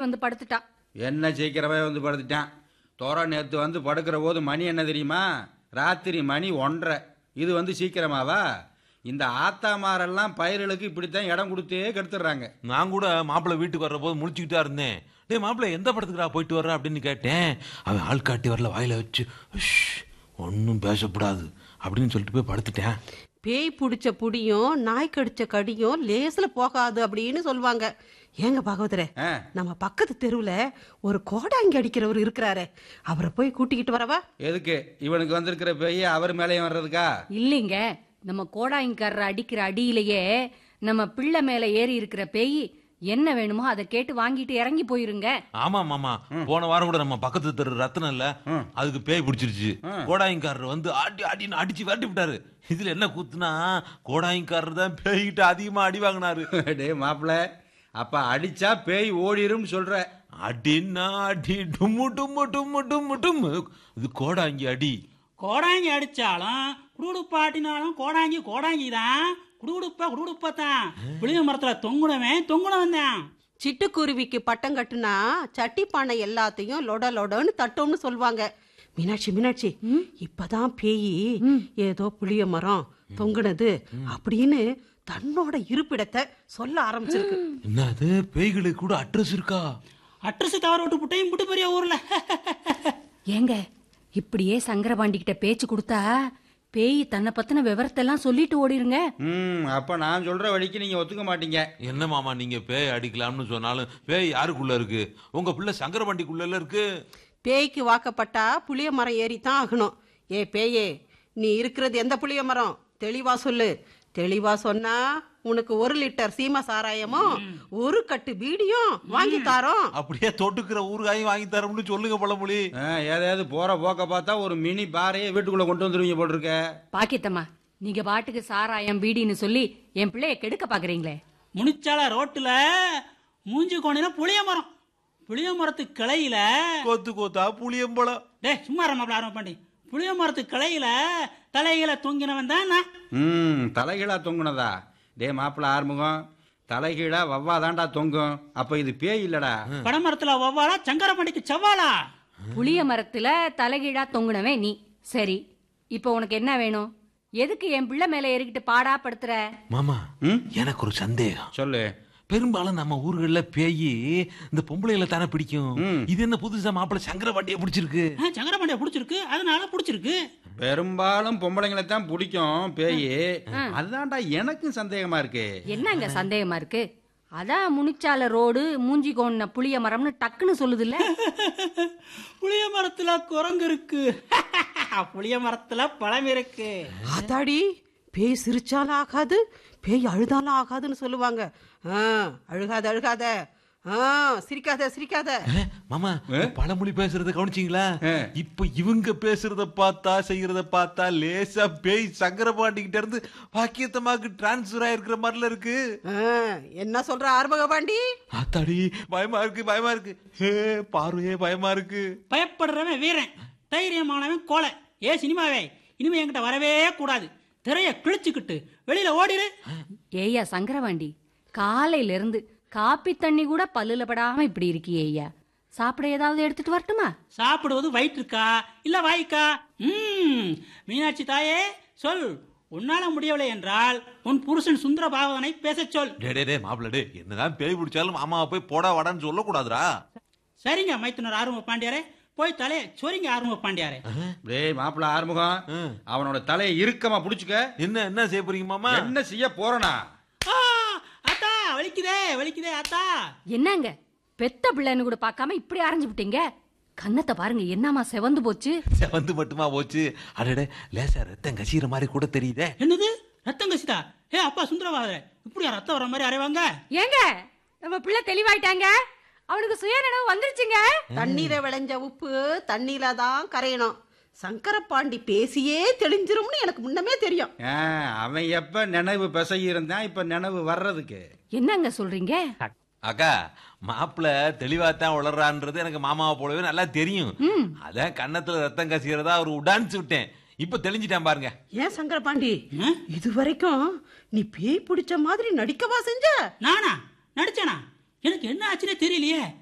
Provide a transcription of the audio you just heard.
வந்து படுத்துட்டான் என்ன சீக்கிரமே வந்து படுத்துட்டான் தோற நேற்று வந்து படுக்கிற போது மணி என்ன தெரியுமா ராத்திரி மணி ஒன்றரை இது வந்து சீக்கிரமாவா இந்த ஆத்தாமாரெல்லாம் பயிர்களுக்கு இப்படித்தான் இடம் கொடுத்தே கெடுத்துடுறாங்க நான் கூட மாப்பிள்ளை வீட்டுக்கு வர்ற போது முழிச்சுக்கிட்டா இருந்தேன் டேய் மாப்பிள்ளை எந்த படத்துக்குடா போயிட்டு வர்ற அப்படின்னு கேட்டேன் அவன் ஆள் காட்டி வரல வாயில வச்சு ஒன்றும் பேசக்கூடாது அப்படின்னு சொல்லிட்டு போய் படுத்துட்டேன் பேய் பிடிச்ச புடியும் நாய் கடிச்ச கடியும் லேசுல போகாது அப்படின்னு சொல்லுவாங்க ஏங்க பாகவதரே ஆ. நம்ம பக்கத்து தெருவுல ஒரு கோடாங்கி அடிக்கிறவர் இருக்கிறாரே அவரை போய் கூட்டிக்கிட்டு வரவா எதுக்கு இவனுக்கு வந்திருக்கிற பெய்ய அவர் மேலேயும் வர்றதுக்கா இல்லைங்க நம்ம கோடாயின்காரர் அடிக்கிற அடியிலேயே நம்ம பிள்ளை மேல ஏறி இருக்கிற பேய் என்ன வேணுமோ அதை கேட்டு வாங்கிட்டு இறங்கி போயிருங்க ஆமா மாமா போன வாரம் கூட நம்ம பக்கத்து தெரு ரத்தனம் இல்ல அதுக்கு பேய் பிடிச்சிருச்சு கோடாயங்காரர் வந்து ஆட்டி ஆட்டின்னு அடிச்சு விரட்டி விட்டாரு இதுல என்ன கூத்துனா கோடாயங்காரர் தான் பேய்கிட்ட அதிகமா அடி வாங்கினாரு டேய் மாப்பிள அப்ப அடிச்சா பேய் ஓடிரும்னு சொல்ற அடின்னா அடி டும்மு டும்மு டும்மு டும்மு டும்மு இது கோடாங்கி அடி கோடாங்கி அடிச்சாலும் குடுகுடுப்பாட்டினாலும் கோடாங்கி கோடாங்கி தான் குடுகுடுப்பா குடுகுடுப்பா தான் புளிய மரத்துல தொங்குனவன் தொங்குனவன் தான் சிட்டுக்குருவிக்கு பட்டம் கட்டுனா சட்டி பானை எல்லாத்தையும் லொட லொடன்னு தட்டும்னு சொல்லுவாங்க மீனாட்சி மீனாட்சி இப்பதான் பேய் ஏதோ புளிய மரம் தொங்குனது அப்படின்னு தன்னோட இருப்பிடத்தை சொல்ல ஆரம்பிச்சிருக்கு என்னது பேய்களுக்கு கூட அட்ரஸ் இருக்கா அட்ரஸ் தவற விட்டு புட்டையும் புட்டு பெரிய ஊர்ல ஏங்க இப்படியே சங்கரபாண்டி கிட்ட பேச்சு கொடுத்தா பேய் தன்னை பத்தின விவரத்தெல்லாம் சொல்லிட்டு ஓடிருங்க ம் அப்ப நான் சொல்ற வழிக்கு நீங்க ஒத்துக்க மாட்டீங்க என்ன மாமா நீங்க பேய் அடிக்கலாம்னு சொன்னாலும் பேய் யாருக்குள்ள இருக்கு உங்க பிள்ளை சங்கரவண்டிக்குள்ள இருக்கு பேய்க்கு வாக்கப்பட்டா புளிய மரம் ஏறித்தான் ஆகணும் ஏ பேயே நீ இருக்கிறது எந்த புளிய மரம் தெளிவா சொல்லு தெளிவா சொன்னா உனக்கு ஒரு லிட்டர் சீம சாராயமும் ஒரு கட்டு பீடியும் வாங்கி தாரோம் அப்படியே தொட்டுக்கிற ஊறுகாயும் வாங்கி தரோம்னு சொல்லுங்க பழமொழி ஆ, ஏதாவது போற போக்க பார்த்தா ஒரு மினி பாரையே வீட்டுக்குள்ள கொண்டு வந்துருவீங்க போல் இருக்க பாக்கித்தம்மா நீங்க பாட்டுக்கு சாராயம் பீடின்னு சொல்லி என் பிள்ளைய கெடுக்க பாக்குறீங்களே முனிச்சால ரோட்டுல மூஞ்சி கோணில புளிய மரம் புளிய மரத்து கிளையில கொத்து கொத்தா புளியம்பழம் டேய் சும்மா ரமாப்ல ஆரம்பம் பண்ணி புளிய மரத்து கிளையில தலையில தொங்கினவன் தான் நான் ம் தலைகீழா தொங்குனதா டே மாப்பிள ஆறுமுகம் தலைகீழா வவ்வா தாண்டா தொங்கும் அப்ப இது பேய் இல்லடா படமரத்துல வவ்வாலா சங்கரமணிக்கு செவ்வாலா புளிய மரத்துல தலைகீழா தொங்குனவன் நீ சரி இப்போ உனக்கு என்ன வேணும் எதுக்கு என் பிள்ளை மேல ஏறிக்கிட்டு பாடா படுத்துற மாமா ம்? எனக்கு ஒரு சந்தேகம் சொல்லு பெரும்பாலும் நம்ம ஊர்கள்ல பேயி இந்த பொம்பளைகளை தானே பிடிக்கும் ம். இது என்ன புதுசா மாப்பிள்ளை சங்கரவண்டியை பிடிச்சிருக்கு சங்கரமணிய பிடிச்சிருக்கு அதனால பிடிச்சிருக்கு பெரும்பாலும் பொம்பளைங்களை தான் பிடிக்கும் பேய் அதுதான்டா எனக்கும் சந்தேகமா இருக்கு என்னங்க சந்தேகமா இருக்கு அதான் முனிச்சால ரோடு மூஞ்சி கோண்ண புளிய மரம்னு டக்குன்னு சொல்லுதுல்ல புளிய மரத்துல குரங்கு இருக்கு புளிய மரத்துல பழம் இருக்கு ஆத்தாடி பேய் சிரிச்சாலும் ஆகாது பேய் அழுதாலும் ஆகாதுன்னு சொல்லுவாங்க ஆ, அழுகாத அழுகாத ஆ, சிரிக்காத சிரிக்காத அஹ், மாமா பழமொழி பேசுறத கவனிச்சீங்களா இப்ப இவங்க பேசுறத பார்த்தா செய்யறத பார்த்தா லேசா பேய் சங்கரபாண்டிகிட்ட இருந்து பாக்கியத்தமாக்கு டிரான்ஸ்பர் ஆயிருக்கிற மாதிரில இருக்கு ஆ, என்ன சொல்ற ஆறுமுக பாண்டி ஆத்தாடி பயமா இருக்கு பயமா இருக்கு ஹே பார்வையே பயமா இருக்கு பயப்படுறவன் வீரன் தைரியமானவன் கோலை ஏ சினிமாவே இனிமே என்கிட்ட வரவே கூடாது திரைய கிழிச்சுக்கிட்டு வெளியில ஓடிரு ஏய்யா சங்கரவாண்டி காலையில இருந்து காப்பி தண்ணி கூட பல்லுல படாம இப்படி இருக்கியே ஐயா சாப்பிட ஏதாவது எடுத்துட்டு வரட்டுமா சாப்பிடுவது வயிற்றுக்கா இல்ல வாய்க்கா ம் மீனாட்சி தாயே சொல் உன்னால முடியவில்லை என்றால் உன் புருஷன் சுந்தர பாகவதனை பேசச் சொல் டே டே டே மாப்பிள்ள டே என்னதான் பேய் பிடிச்சாலும் மாமாவை போய் போடா வாடான்னு சொல்லக்கூடாதுடா சரிங்க மைத்துனர் ஆறுமுக பாண்டியாரே போய் தலைய சொரிங்க ஆறுமுக பாண்டியாரே டேய் மாப்பிள ஆறுமுகம் அவனோட தலையை இறுக்கமா புடிச்சுக்க என்ன என்ன செய்ய போறீங்க மாமா என்ன செய்ய போறனா ஆ, அத்தா வலிக்குதே வலிக்குதே அத்தா என்னங்க பெத்த பிள்ளைன்னு கூட பார்க்காம இப்படி அரைஞ்சு விட்டீங்க கன்னத்தை பாருங்க என்னமா செவந்து போச்சு வந்து மட்டுமா போச்சு அடடே லேசா ரத்தம் கசிகிற மாதிரி கூட தெரியுதே என்னது ரத்தம் கசிதா ஏ அப்பா சுந்தரபாதரே இப்படியா ரத்தம் வர மாதிரி அரைவாங்க ஏங்க நம்ம பிள்ளை தெளிவாயிட்டாங்க அவனுக்கு சுயநினைவு வந்துருச்சுங்க தண்ணீரை விளைஞ்ச உப்பு தண்ணியில தான் கரையணும் சங்கரபாண்டி பேசியே தெளிஞ்சிரும்னு எனக்கு முன்னமே தெரியும் ஆ, அவன் எப்ப நினைவு பிசகி இருந்தான் இப்ப நினைவு வர்றதுக்கு என்னங்க சொல்றீங்க அக்கா மாப்பிள்ள தெளிவாத்தான் உளறான்றது எனக்கு மாமாவை போலவே நல்லா தெரியும் அதான் கன்னத்துல ரத்தம் கசிகிறதா அவர் உடான்ச்சு விட்டேன் இப்ப தெளிஞ்சிட்டான் பாருங்க ஏன் சங்கரபாண்டி ஆ? இது வரைக்கும் நீ பேய் பிடிச்ச மாதிரி நடிக்கவா செஞ்ச நானா நடிச்சேனா எனக்கு என்ன ஆச்சுன்னே தெரியலையே